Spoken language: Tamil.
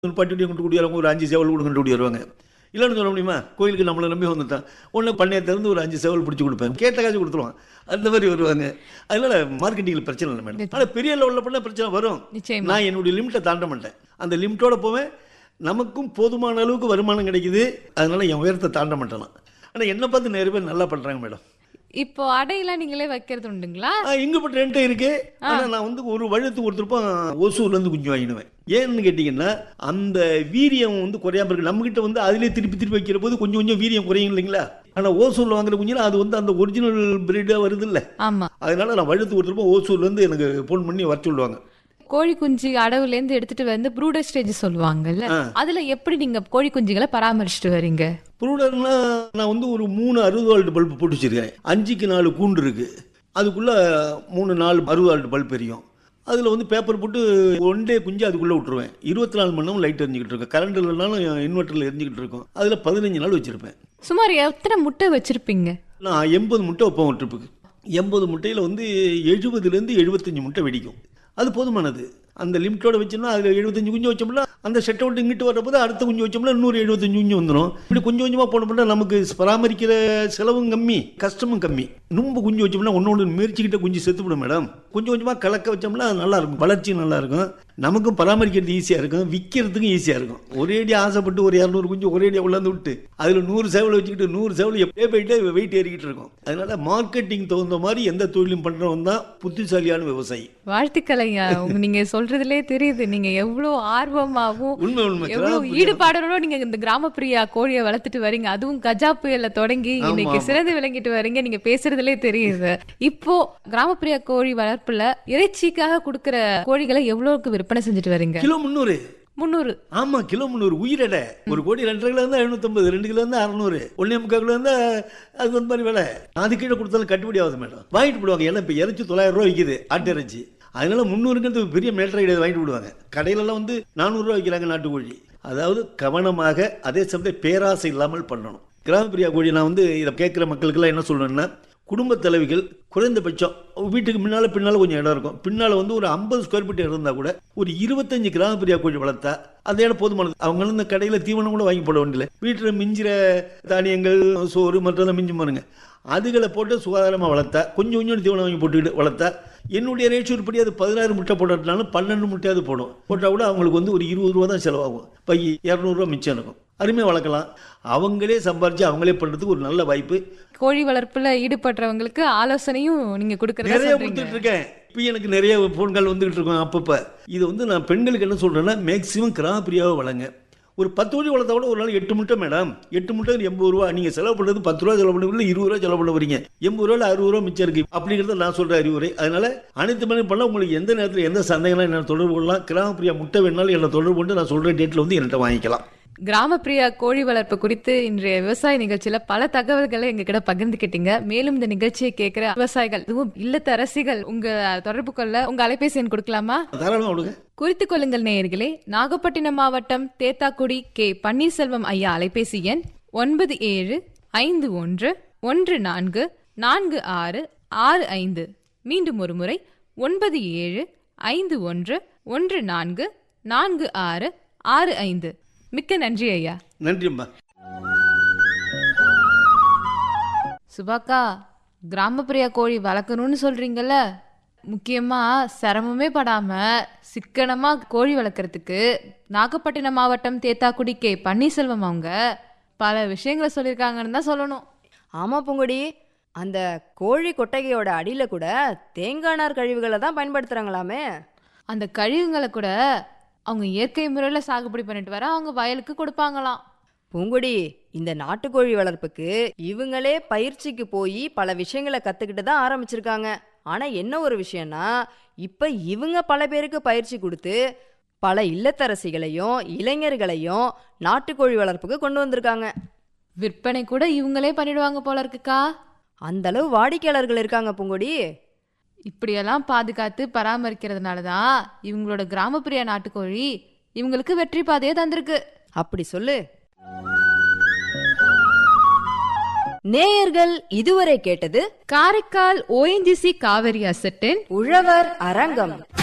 ஒரு பட்டுட்டியை கொண்டு கூடியவங்க ஒரு அஞ்சு சேவல் கூட கொண்டு வருவாங்க இல்லைன்னு சொல்ல முடியுமா கோயிலுக்கு நம்மளை நம்பி வந்துட்டான் ஒன்று பண்ணையை திறந்து ஒரு அஞ்சு சேவல் பிடிச்சி கொடுப்பேன் கேட்ட காசு கொடுத்துருவான் அந்த மாதிரி வருவாங்க அதனால மார்க்கெட்டிங்கில் பிரச்சனை இல்லை மேடம் ஆனால் பெரிய லெவலில் பண்ணால் பிரச்சனை வரும் நிச்சயமா நான் என்னுடைய லிமிட்டை தாண்ட மாட்டேன் அந்த லிமிட்டோட போவேன் நமக்கும் போதுமான அளவுக்கு வருமானம் கிடைக்குது அதனால என் உயரத்தை தாண்ட மாட்டேன் நான். ஆனால் என்னை பார்த்து நிறைய பேர் நல்லா பண்ணுறாங்க மேடம் இப்போ அடையெல்லாம் நீங்களே வைக்கிறது உண்டுங்களா இங்கப்பட்ட ரெண்டே இருக்கு ஆனா நான் வந்து ஒரு வருடத்துக்கு ஒருத்தருப்பம் ஒசூர்ல இருந்து குஞ்சு வாங்கிடுவேன் ஏன்னு கேட்டீங்கன்னா அந்த வீரியம் வந்து குறையாம இருக்கு நம்ம கிட்ட வந்து அதுலயே திருப்பி திருப்பி வைக்கிற போது கொஞ்சம் கொஞ்சம் வீரியம் குறையும் இல்லைங்களா ஆனா ஓசூர்ல வாங்குற குஞ்சுனா அது வந்து அந்த ஒரிஜினல் பிரீடா வருது இல்ல ஆமா அதனால நான் வருடத்துக்கு ஒருத்தருப்பம் ஓசூர்ல இருந்து எனக்கு ஃபோன் பண்ணி வர சொல்லுவாங்க கோழி குஞ்சு அடவுல இருந்து எடுத்துட்டு வந்து ப்ரூடர் ஸ்டேஜ் சொல்லுவாங்கல்ல அதுல எப்படி நீங்க கோழி குஞ்சுகளை பராமரிச்சுட்டு வரீங்க ப்ரூடர்னா நான் வந்து ஒரு மூணு அறுபது வால்ட் பல்ப் போட்டு வச்சிருக்கேன் அஞ்சுக்கு நாலு கூண்டு இருக்கு அதுக்குள்ள மூணு நாலு அறுபது வால்ட் பல்ப் எரியும் அதில் வந்து பேப்பர் போட்டு ஒன் டே குஞ்சு அதுக்குள்ளே விட்டுருவேன் இருபத்தி நாலு மணி நேரம் லைட் எரிஞ்சிக்கிட்டு இருக்கும் கரண்ட் இல்லைனாலும் இன்வெர்ட்டரில் எரிஞ்சிக்கிட்டு இருக்கும் அதில் பதினஞ்சு நாள் வச்சுருப்பேன் சுமார் எத்தனை முட்டை வச்சிருப்பீங்க நான் எண்பது முட்டை வைப்பேன் ஒரு ட்ரிப்புக்கு எண்பது முட்டையில் வந்து எழுபதுலேருந்து எழுபத்தஞ்சு முட்டை வெடிக்கும் அது போதுமானது அந்த லிமிட்டோட வச்சோம்னா அதில் எழுபத்தஞ்சு குஞ்சு வச்சோம்னா அந்த செட்டை விட்டு இங்கிட்டு வரப்போது அடுத்த குஞ்சு வச்சோம்னா இன்னொரு எழுபத்தஞ்சு குஞ்சு வந்துடும் இப்படி கொஞ்சம் கொஞ்சமாக போன பண்ணால் நமக்கு பராமரிக்கிற செலவும் கம்மி கஷ்டமும் கம்மி ரொம்ப குஞ்சு வச்சோம்னா ஒன்று ஒன்று முயற்சிக்கிட்ட குஞ்சு செத்துவிடும் மேடம் கொஞ்சம் கொஞ்சமாக கலக்க வச்சோம்னா அது நல்லா இருக்கும் வளர்ச்சி நல்லா இருக்கும் நமக்கும் பராமரிக்கிறது ஈஸியாக இருக்கும் விற்கிறதுக்கும் ஈஸியாக இருக்கும் ஒரேடி ஆசைப்பட்டு ஒரு இரநூறு குஞ்சு ஒரேடியாக உள்ளாந்து விட்டு அதில் நூறு சேவல் வச்சுக்கிட்டு நூறு சேவல் எப்படியே போயிட்டு வெயிட் ஏறிக்கிட்டு இருக்கும் அதனால மார்க்கெட்டிங் தகுந்த மாதிரி எந்த தொழிலும் பண்ணுறவன் தான் புத்திசாலியான விவசாயி வாழ்த்துக்கள் ஐயா உங்க நீங்க சொல்றதுலே தெரியுது நீங்க எவ்வளவு ஆர்வமாவும் உண்மை உண்மை எவ்வளவு ஈடுபாடோட நீங்க இந்த கிராமப்பிரியா கோழியை வளர்த்துட்டு வரீங்க அதுவும் கஜா புயல்ல தொடங்கி இன்னைக்கு சிறந்து விளங்கிட்டு வரீங்க நீங்க பேசுறதுலே தெரியுது இப்போ கிராமப்பிரியா கோழி வளர்ப்புல இறைச்சிக்காக கொடுக்கிற கோழிகளை எவ்வளவுக்கு விற்பனை செஞ்சுட்டு வரீங்க கிலோ முந்நூறு முந்நூறு ஆமா கிலோ முந்நூறு உயிரடை ஒரு கோடி ரெண்டரை கிலோ இருந்தால் எழுநூத்தம்பது ரெண்டு கிலோ இருந்தால் அறநூறு ஒன்றே முக்கால் கிலோ இருந்தால் அது வந்து மாதிரி விலை அது கீழே கொடுத்தாலும் கட்டுப்படி ஆகுது மேடம் வாங்கிட்டு போடுவாங்க ஏன்னா இப்போ இறைச்சி தொள்ளாயிரம் ரூபா விற்கிது ஆட்டு இறைச்சி அதனால முந்நூறுங்கிறது பெரிய மேட்டர் கிடையாது வாங்கிட்டு விடுவாங்க கடையிலலாம் வந்து நானூறுரூவா விற்கிறாங்க நாட்டுக்கோழி அதாவது கவனமாக அதே சமயத்தில் பேராசை இல்லாமல் பண்ணணும் கிராமப்பிரியா கோழி நான் வந்து இதை கேட்குற மக்களுக்கெல்லாம் என்ன சொல்லணும்னா குடும்ப தலைவிகள் குறைந்தபட்சம் வீட்டுக்கு முன்னால் பின்னால் கொஞ்சம் இடம் இருக்கும் பின்னால் வந்து ஒரு ஐம்பது ஸ்கொயர் ஃபீட் இருந்தால் கூட ஒரு இருபத்தஞ்சு கிராமப்பிரியா கோழி வளர்த்தா அந்த இடம் போதுமானது அவங்க இந்த கடையில் தீவனம் கூட வாங்கி போட வேண்டியதில்லை வீட்டில் மிஞ்சிற தானியங்கள் சோறு மற்றெல்லாம் மிஞ்சும் பாருங்க அதுகளை போட்டு சுகாதாரமாக வளர்த்தா கொஞ்சம் கொஞ்சம் தீவனம் வாங்கி போட்டுக்கிட்டு வளர்த்தா என்னுடைய ரேட்ஸ் உருப்படி அது பதினாறு முட்டை போடுறதுனாலும் பன்னெண்டு முட்டையாவது போடும் போட்டால் கூட அவங்களுக்கு வந்து ஒரு இருபது ரூபா தான் செலவாகும் பை இரநூறுவா மிச்சம் இருக்கும் அருமையாக வளர்க்கலாம் அவங்களே சம்பாரித்து அவங்களே பண்ணுறதுக்கு ஒரு நல்ல வாய்ப்பு கோழி வளர்ப்புல ஈடுபடுறவங்களுக்கு ஆலோசனையும் நீங்க கொடுக்கறதா நிறைய சொல்றீங்க கொடுத்துட்டு இருக்கேன் இப்போ எனக்கு நிறைய ஃபோன் கால் வந்துகிட்டு இருக்கோம் அப்பப்போ இது வந்து நான் பெண்களுக்கு என்ன சொல்கிறேன்னா மேக்ஸிமம் கிராமப்பிரியாவை வளங்க ஒரு பத்து கோழி வளர்த்தா கூட ஒரு நாள் எட்டு முட்டை மேடம் எட்டு முட்டை எண்பது ரூபா நீங்கள் செலவு பண்ணுறது பத்து ரூபா செலவு பண்ணி இருபது ரூபா செலவு பண்ண வரீங்க எண்பது ரூபாயில் அறுபது ரூபா மிச்சம் இருக்கு அப்படிங்கிறத நான் சொல்கிற அறிவுரை அதனால அனைத்து மணி பண்ணால் உங்களுக்கு எந்த நேரத்தில் எந்த சந்தேகம்லாம் என்ன தொடர்பு கொள்ளலாம் கிராமப்பிரியா முட்டை வேணாலும் என்னை தொடர்பு கொண்டு நான் சொல்கிற டேட்டில் வந்து என்கிட்ட வாங்கிக்கலாம் கிராமப்பிரியா கோழி வளர்ப்பு குறித்து இன்றைய விவசாய நிகழ்ச்சியில பல தகவல்களை எங்க கிட்ட பகிர்ந்துக்கிட்டீங்க மேலும் இந்த நிகழ்ச்சியை கேட்கிற விவசாயிகள் இதுவும் இல்லத்தரசிகள் உங்க தொடர்பு கொள்ள உங்க அலைபேசி எண் கொடுக்கலாமா தாராளமாக விடுங்க குறித்துக் கொள்ளுங்கள் நேயர்களே நாகப்பட்டினம் மாவட்டம் தேத்தாக்குடி கே பன்னீர்செல்வம் ஐயா அலைபேசி எண் ஒன்பது ஏழு ஐந்து ஒன்று ஒன்று நான்கு நான்கு ஆறு ஆறு ஐந்து மீண்டும் ஒரு முறை ஒன்பது ஏழு ஐந்து ஒன்று ஒன்று நான்கு நான்கு ஆறு ஆறு ஐந்து மிக்க நன்றி ஐயா நன்றிம்மா சுபாக்கா கிராமப்பிரியா கோழி வளர்க்கணும்னு சொல்றீங்கல்ல முக்கியமா சிரமமே படாம சிக்கனமா கோழி வளர்க்கறதுக்கு நாகப்பட்டினம் மாவட்டம் தேத்தாக்குடி கே பன்னீர்செல்வம் அவங்க பல விஷயங்களை சொல்லியிருக்காங்கன்னு தான் சொல்லணும் ஆமா பூங்குடி அந்த கோழி கொட்டகையோட அடியில கூட தேங்காய் நார் கழிவுகளை தான் பயன்படுத்துறாங்களாமே அந்த கழிவுங்களை கூட அவங்க இயற்கை முறையில் சாகுபடி பண்ணிட்டு வர அவங்க வயலுக்கு கொடுப்பாங்களாம் பூங்குடி இந்த நாட்டுக்கோழி வளர்ப்புக்கு இவங்களே பயிற்சிக்கு போய் பல விஷயங்களை கத்துக்கிட்டு தான் ஆரம்பிச்சிருக்காங்க ஆனா என்ன ஒரு விஷயம்னா இப்ப இவங்க பல பேருக்கு பயிற்சி கொடுத்து பல இல்லத்தரசிகளையும் இளைஞர்களையும் நாட்டுக்கோழி வளர்ப்புக்கு கொண்டு வந்திருக்காங்க விற்பனை கூட இவங்களே பண்ணிடுவாங்க போல இருக்குக்கா அந்த அளவு வாடிக்கையாளர்கள் இருக்காங்க பூங்குடி இப்படியெல்லாம் பாதுகாத்து பராமரிக்கிறதுனால தான் இவங்களோட கிராமப்பிரியா நாட்டுக்கோழி இவங்களுக்கு வெற்றி பாதையை தந்திருக்கு அப்படி சொல்லு நேயர்கள் இதுவரை கேட்டது காரைக்கால் ஓஎன்ஜிசி காவிரி அசட்டின் உழவர் அரங்கம்